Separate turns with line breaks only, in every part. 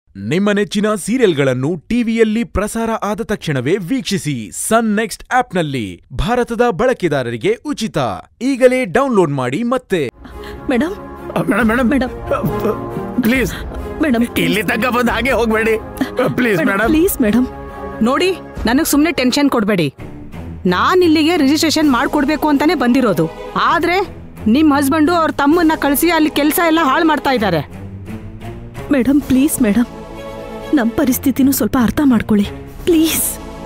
ನಿಮ್ಮ ನೆಚ್ಚಿನ ಸೀರಿಯಲ್ಗಳನ್ನು ಟಿವಿಯಲ್ಲಿ ಪ್ರಸಾರ ಆದ ತಕ್ಷಣವೇ ವೀಕ್ಷಿಸಿ ಸನ್ ನೆಕ್ಸ್ಟ್ ಆಪ್ನಲ್ಲಿ ಭಾರತದ ಬಳಕೆದಾರರಿಗೆ ಉಚಿತ ಈಗಲೇ ಡೌನ್ಲೋಡ್ ಮಾಡಿ ಮತ್ತೆ
madam
madam madam
madam
please
madam
ಇಲ್ಲಿ ತನಕ ಬಂದು ಹಾಗೆ ಹೋಗ್ಬೇಡಿ ಪ್ಲೀಸ್ ಮೇಡಮ್
ಪ್ಲೀಸ್ ಮೇಡಮ್
ನೋಡಿ ನನಗೆ ಸುಮ್ಮನೆ ಟೆನ್ಷನ್ ಕೊಡಬೇಡಿ ನಾನು ಇಲ್ಲಿಗೆ ರಿಜಿಸ್ಟ್ರೇಷನ್ ಮಾಡ್ಕೊಡ್ಬೇಕು ಅಂತಾನೆ ಬಂದಿರೋದು ಆದ್ರೆ ನಿಮ್ಮ ಹಸ್ಬೆಂಡು ಅವ್ರ ತಮ್ಮನ್ನ ಕಳಿಸಿ ಅಲ್ಲಿ ಕೆಲಸ ಎಲ್ಲ ಹಾಳು ಮಾಡ್ತಾ ಇದ್ದಾರೆ
ಮೇಡಮ್ ಪ್ಲೀಸ್ ಮೇಡಮ್ ನಮ್ಮ ಪರಿಸ್ಥಿತಿನೂ ಸ್ವಲ್ಪ ಅರ್ಥ ಮಾಡ್ಕೊಳ್ಳಿ ಪ್ಲೀಸ್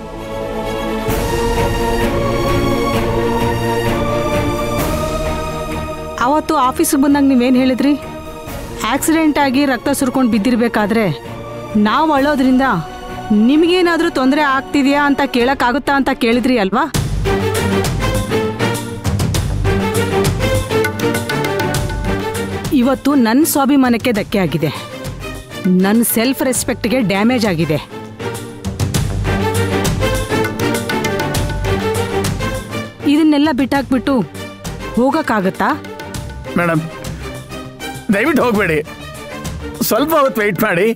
ಅವತ್ತು ಆಫೀಸಿಗೆ ಬಂದಾಗ ನೀವೇನು ಹೇಳಿದ್ರಿ ಆಕ್ಸಿಡೆಂಟ್ ಆಗಿ ರಕ್ತ ಸುರ್ಕೊಂಡು ಬಿದ್ದಿರ್ಬೇಕಾದ್ರೆ ನಾವು ಅಳೋದ್ರಿಂದ ನಿಮಗೇನಾದರೂ ತೊಂದರೆ ಆಗ್ತಿದೆಯಾ ಅಂತ ಕೇಳಕ್ಕಾಗುತ್ತಾ ಅಂತ ಕೇಳಿದ್ರಿ ಅಲ್ವಾ ಇವತ್ತು ನನ್ನ ಸ್ವಾಭಿಮಾನಕ್ಕೆ ಧಕ್ಕೆ ಆಗಿದೆ ನನ್ನ ಸೆಲ್ಫ್ ರೆಸ್ಪೆಕ್ಟ್ಗೆ ಡ್ಯಾಮೇಜ್ ಆಗಿದೆ ಇದನ್ನೆಲ್ಲ ಬಿಟ್ಟಾಕ್ಬಿಟ್ಟು ಹೋಗಕ್ಕಾಗತ್ತಾ
ಮೇಡಮ್ ದಯವಿಟ್ಟು ಹೋಗ್ಬೇಡಿ ಸ್ವಲ್ಪ ಹೊತ್ತು ವೆಯ್ಟ್ ಮಾಡಿ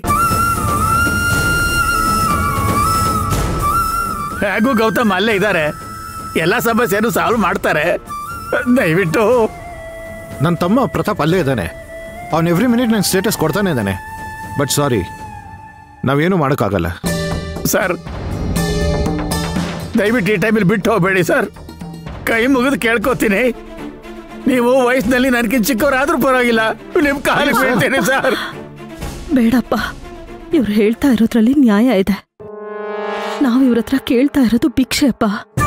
ಹೇಗೂ ಗೌತಮ್ ಅಲ್ಲೇ ಇದ್ದಾರೆ ಎಲ್ಲ ಸಮಸ್ಯೆನೂ ಸಾಲ್ವ್ ಮಾಡ್ತಾರೆ ದಯವಿಟ್ಟು
ನನ್ನ ತಮ್ಮ ಪ್ರತಾಪ್ ಅಲ್ಲೇ ಇದ್ದಾನೆ ಅವ್ನು ಎವ್ರಿ ಮಿನಿಟ್ ನನ್ನ ಸ್ಟೇಟಸ್ ಕೊಡ್ತಾನೆ ಇದ್ದಾನೆ ಬಟ್ ಸಾರಿ ನಾವೇನು ಮಾಡೋಕ್ಕಾಗಲ್ಲ
ಸರ್ ದಯವಿಟ್ಟು ಈ ಟೈಮಲ್ಲಿ ಬಿಟ್ಟು ಹೋಗಬೇಡಿ ಸರ್ ಕೈ ಮುಗಿದು ಕೇಳ್ಕೊತೀನಿ ನೀವು ವಯಸ್ಸಿನಲ್ಲಿ ನನಗಿಂತ ಚಿಕ್ಕವರಾದ್ರೂ ಪರವಾಗಿಲ್ಲ ನಿಮ್ ಕಾಲಿಗೆ ಬೀಳ್ತೀನಿ ಸರ್
ಬೇಡಪ್ಪ ಇವ್ರು ಹೇಳ್ತಾ ಇರೋದ್ರಲ್ಲಿ ನ್ಯಾಯ ಇದೆ ನಾವು ಇವ್ರ ಹತ್ರ ಕೇಳ್ತಾ ಇರೋದು ಭಿಕ್ಷೆ ಅಪ್ಪ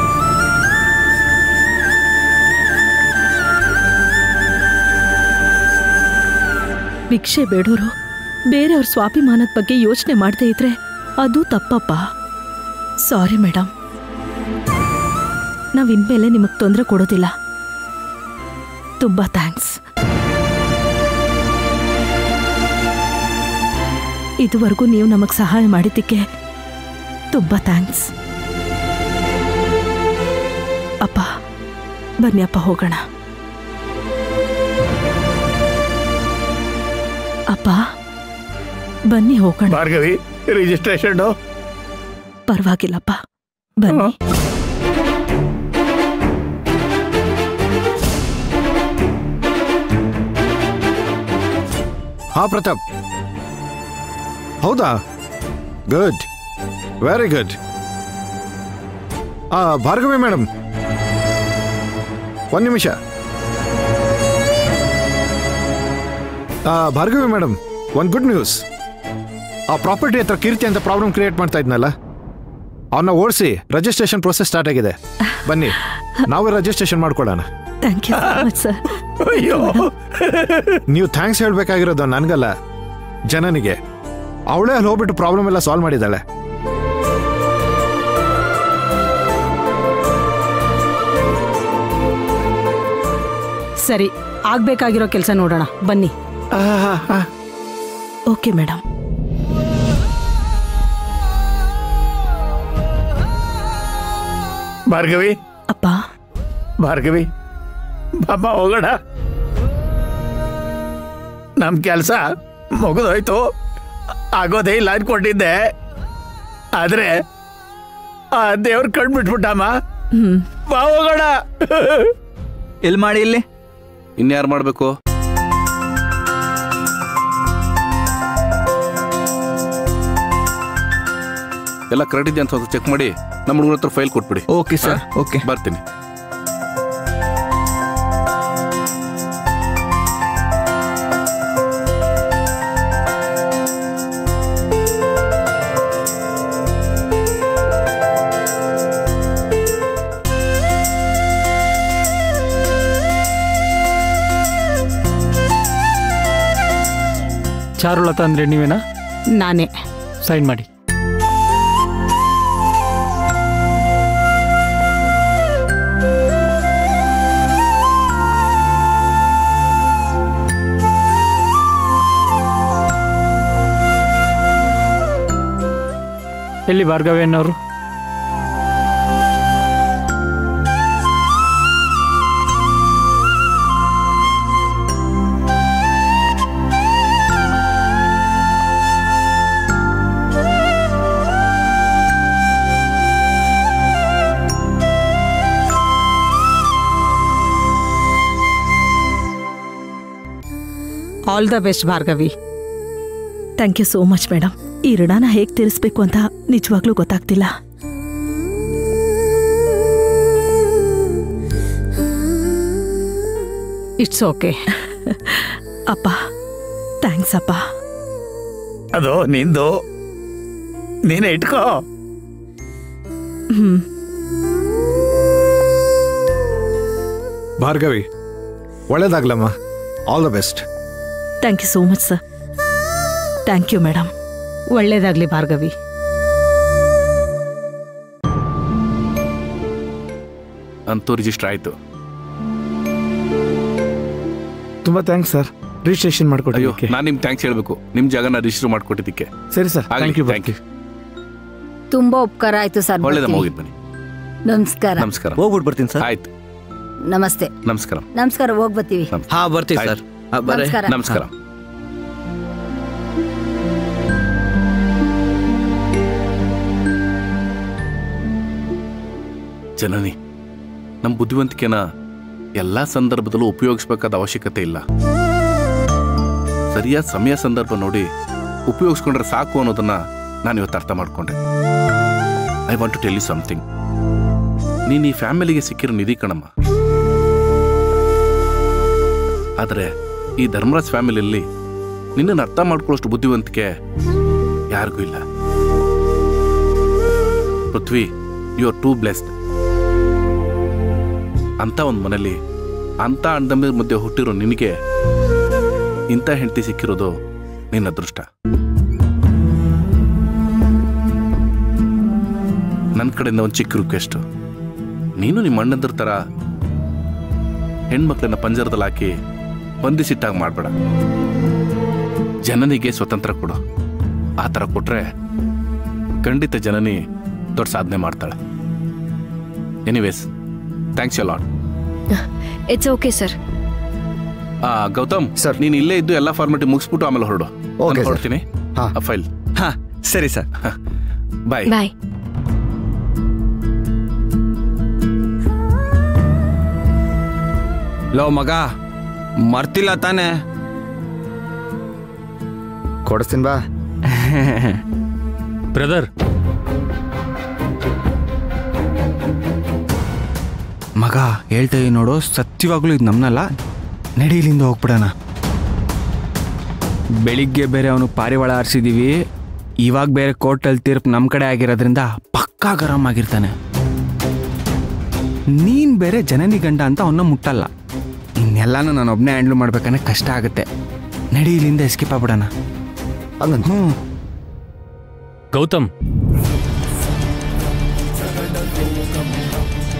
ಭಿಕ್ಷೆ ಬೇಡೋರು ಬೇರೆಯವ್ರ ಸ್ವಾಭಿಮಾನದ ಬಗ್ಗೆ ಯೋಚನೆ ಮಾಡದೇ ಇದ್ರೆ ಅದು ತಪ್ಪಪ್ಪ ಸಾರಿ ಮೇಡಮ್ ನಾವ್ ಇನ್ಮೇಲೆ ನಿಮಗೆ ತೊಂದರೆ ಕೊಡೋದಿಲ್ಲ ತುಂಬಾ ಥ್ಯಾಂಕ್ಸ್ ಇದುವರೆಗೂ ನೀವು ನಮಗೆ ಸಹಾಯ ಮಾಡಿದ್ದಕ್ಕೆ ತುಂಬ ಥ್ಯಾಂಕ್ಸ್ ಅಪ್ಪ ಬನ್ನಿ ಅಪ್ಪ ಹೋಗೋಣ ಅಪ್ಪ ಬನ್ನಿ ಹೋಗೋಣ
ಭಾರ್ಗವಿ ರಿಜಿಸ್ಟ್ರೇಷನ್
ಪರವಾಗಿಲ್ಲಪ್ಪ ಬನ್ನಿ
ಹಾ ಪ್ರತಾಪ್ ಹೌದಾ ಗುಡ್ ವೆರಿ ಗುಡ್ ಆ ಭಾರ್ಗವಿ ಮೇಡಮ್ ಒಂದು ನಿಮಿಷ ಆ, ಭಾರ್ಗವಿ ಮೇಡಮ್ ಒಂದು ಗುಡ್ ನ್ಯೂಸ್ ಆ ಪ್ರಾಪರ್ಟಿ ಹತ್ರ ಕೀರ್ತಿ ಅಂತ ಪ್ರಾಬ್ಲಮ್ ಕ್ರಿಯೇಟ್ ಮಾಡ್ತಾ ಇದ್ನಲ್ಲ ಅವನ್ನ ಓಡಿಸಿ ರಿಜಿಸ್ಟ್ರೇಷನ್ ಪ್ರೊಸೆಸ್ ಸ್ಟಾರ್ಟ್ ಆಗಿದೆ ಬನ್ನಿ ನಾವೇ ರಿಜಿಸ್ಟ್ರೇಷನ್ ಮಾಡ್ಕೊಳ್ಳೋಣ
thank you so much sir
ಅಯ್ಯೋ
ನೀವು ಥ್ಯಾಂಕ್ಸ್ ಹೇಳ್ಬೇಕಾಗಿರೋದು ನನ್ಗಲ್ಲ ಜನನಿಗೆ ಅವಳೇ ಅಲ್ಲಿ ಹೋಗ್ಬಿಟ್ಟು ಪ್ರಾಬ್ಲಮ್ ಎಲ್ಲ ಸಾಲ್ವ್ ಮಾಡಿದ್ದಾಳೆ
ಸರಿ ಆಗ್ಬೇಕಾಗಿರೋ ಕೆಲಸ ನೋಡೋಣ ಬನ್ನಿ
ಓಕೆ ಮೇಡಮ್
ಭಾರ್ಗವಿ
ಅಪ್ಪ
ಭಾರ್ಗವಿ ಬಾಬಾ ಹೋಗೋಣ ನಮ್ ಕೆಲಸ ಮುಗಿದೋಯ್ತು ಆಗೋದೇ ಇಲ್ಲ ಅನ್ಕೊಂಡಿದ್ದೆ ಆದ್ರೆ ಆ ದೇವ್ರ ಕಣ್ ಬಿಟ್ಬಿಟ್ಟಮ್ಮ
ಹ್ಮ್
ಬಾ ಹೋಗೋಣ
ಎಲ್ಲಿ ಮಾಡಿ ಇಲ್ಲಿ ಇನ್ಯಾರು ಮಾಡಬೇಕು ಎಲ್ಲ ಕರೆಕ್ಟ್ ಇದೆ ಅಂತ ಚೆಕ್ ಮಾಡಿ ನಮ್ಮ ಹುಡುಗರ ಹತ್ರ ಫೈಲ್ ಕೊಟ್ಬಿಡಿ
ಓಕೆ ಸರ್ ಓಕೆ
ಬರ್ತೀನಿ
ಚಾರುಲತಾ ಅಂದ್ರೆ ನೀವೇನಾ
ನಾನೇ
ಸೈನ್ ಮಾಡಿ ಎಲ್ಲಿ ಭಾರ್ಗವಿ ಅನ್ನೋರು
all the best Bhargavi
thank you so much madam ಈ ಋಣನ ಹೇಗೆ ತೀರಿಸ್ಬೇಕು ಅಂತ ನಿಜವಾಗ್ಲೂ ಗೊತ್ತಾಗ್ತಿಲ್ಲ
ಇಟ್ಸ್ ಓಕೆ
ಅಪ್ಪ ಥ್ಯಾಂಕ್ಸ್ ಅಪ್ಪ
ಅದು ನಿಂದು ನೀನೇ ಇಟ್ಕೋ
ಹ್ಮ್
ಭಾರ್ಗವಿ ಒಳ್ಳೇದಾಗ್ಲಮ್ಮ all the best
thank you so much sir thank you madam
ಒಳ್ಳೇದಾಗ್ಲಿ ಭಾರ್ಗವಿ
ಅಂತೂ ರಿಜಿಸ್ಟರ್ ಆಯ್ತು
ತುಂಬಾ ಥ್ಯಾಂಕ್ಸ್ ಸರ್ ರಿಜಿಸ್ಟ್ರೇಷನ್
ಅಯ್ಯೋ
ಮಾಡ್ಕೊಟ್ಟಿದ್ದಕ್ಕೆ
ನಾನು ನಿಮ್ಗೆ ಥ್ಯಾಂಕ್ಸ್ ಹೇಳ್ಬೇಕು ನಿಮ್ ಜಾಗನ ರಿಜಿಸ್ಟರ್ ಮಾಡ್ಕೊಟ್ಟಿದ್ದಕ್ಕೆ
ಸರಿ ಸರ್
ಆಗ್ಲಿ,
ಥ್ಯಾಂಕ್ ಯು
thank you.
ತುಂಬಾ ಉಪಕಾರ ಆಯ್ತು ಸರ್
ಒಳ್ಳೇದಮ್ಮ
ಬರ್ತೀನಿ.
ಹೋಗಿದ್ ಬನ್ನಿ
ನಮಸ್ಕಾರ
ನಮಸ್ಕಾರ
ಹೋಗ್ಬಿಟ್ಟು ಬರ್ತೀನಿ ಸರ್
ಆಯ್ತು
ನಮಸ್ತೆ
ನಮಸ್ಕಾರ
ನಮಸ್ಕಾರ ಹೋಗ್ ಬರ್ತೀವಿ
ಹಾ ಬರ್ತೀವಿ
ಆಯ್ತು.
ಸರ್ ಹಾ, ಬರ್ರಿ
ನಮಸ್ಕಾರ
ನಮಸ್ಕಾರ ಜನನಿ ನಮ್ಮ ಬುದ್ಧಿವಂತಿಕೆನ ಎಲ್ಲಾ ಸಂದರ್ಭದಲ್ಲೂ ಉಪಯೋಗಿಸ್ಬೇಕಾದ ಅವಶ್ಯಕತೆ ಇಲ್ಲ ಸರಿಯಾದ ಸಮಯ ಸಂದರ್ಭ ನೋಡಿ ಉಪಯೋಗಿಸ್ಕೊಂಡ್ರೆ ಸಾಕು ಅನ್ನೋದನ್ನ ನಾನು ಇವತ್ತು ಅರ್ಥ ಮಾಡ್ಕೊಂಡೆ I want to tell you something ನೀನು ಈ ಫ್ಯಾಮಿಲಿಗೆ ಸಿಕ್ಕಿರೋ ನಿಧಿ ಕಣಮ್ಮ ಆದರೆ ಈ ಧರ್ಮರಾಜ್ ಫ್ಯಾಮಿಲಿಯಲ್ಲಿ ನಿನ್ನನ್ನು ಅರ್ಥ ಮಾಡ್ಕೊಳ್ಳೋಷ್ಟು ಬುದ್ಧಿವಂತಿಕೆ ಯಾರಿಗೂ ಇಲ್ಲ Prithvi you are too blessed ಅಂತ ಒಂದು ಮನೇಲಿ ಅಂತ ಅಣ್ಣದಮ್ಮಿ ಮಧ್ಯೆ ಹುಟ್ಟಿರೋ ನಿನಗೆ ಇಂಥ ಹೆಂಡತಿ ಸಿಕ್ಕಿರೋದು ನಿನ್ನ ಅದೃಷ್ಟ ನನ್ನ ಕಡೆಯಿಂದ ಒಂದು ಚಿಕ್ಕ ರಿಕ್ವೆಸ್ಟು ನೀನು ನಿಮ್ಮ ಅಣ್ಣಂದ್ರ ಥರ ಹೆಣ್ಮಕ್ಳನ್ನ ಪಂಜರದಲ್ಲಿ ಹಾಕಿ ಬಂಧಿಸಿಟ್ಟಾಗ ಮಾಡಬೇಡ ಜನನಿಗೆ ಸ್ವತಂತ್ರ ಕೊಡು ಆ ಥರ ಕೊಟ್ರೆ ಖಂಡಿತ ಜನನಿ ದೊಡ್ಡ ಸಾಧನೆ ಮಾಡ್ತಾಳೆ anyways thanks you lot
it's okay sir
Gautam
Sir.
ನೀನು ಇಲ್ಲೇ ಇದ್ದು ಎಲ್ಲ ಫಾರ್ಮೆಟಿ ಮುಗಿಸ್ಬಿಟ್ಟು ಆಮೇಲೆ ಹೊರಡು
Okay, sir.
ಹೊರಡ್ತೀನಿ
ಹಾ.
ಫೈಲ್
ಹಾ ಸರಿ ಸರ್
ಬಾಯ್
ಬಾಯ್
ಲೋ ಮಗ ಮರ್ತಿಲ್ಲ ತಾನೆ
ಕೊಡಿಸ್ತೀನಿ ಬಾ
ಬ್ರದರ್
ಮಗ ಹೇಳ್ತಾ ಇದೀನಿ ನೋಡು ಸತ್ಯವಾಗ್ಲೂ ಇದು ನಮ್ನಲ್ಲ ನಡಿ ಇಲ್ಲಿಂದ ಹೋಗ್ಬಿಡೋಣ ಬೆಳಿಗ್ಗೆ ಬೇರೆ ಅವನು ಪಾರಿವಾಳ ಆರಿಸಿದೀವಿ ಇವಾಗ ಬೇರೆ ಕೋರ್ಟಲ್ಲಿ ತೀರ್ಪು ನಮ್ಮ ಕಡೆ ಆಗಿರೋದ್ರಿಂದ ಪಕ್ಕಾ ಗರಂ ಆಗಿರ್ತಾನೆ ನೀನ್ ಬೇರೆ ಜನನಿ ಗಂಡ ಅಂತ ಅವನ್ನ ಮುಟ್ಟಲ್ಲ ಇನ್ನೆಲ್ಲಾನು ನಾನು ಒಬ್ಬನೇ ಹ್ಯಾಂಡ್ಲ್ ಮಾಡ್ಬೇಕಂದ್ರೆ ಕಷ್ಟ ಆಗುತ್ತೆ ನಡಿ ಇಲ್ಲಿಂದ ಎಸ್ಕೇಪ್ ಆಗ್ಬಿಡೋಣ
ಹಂಗಂತ
ಹ್ಞೂ
ಗೌತಮ್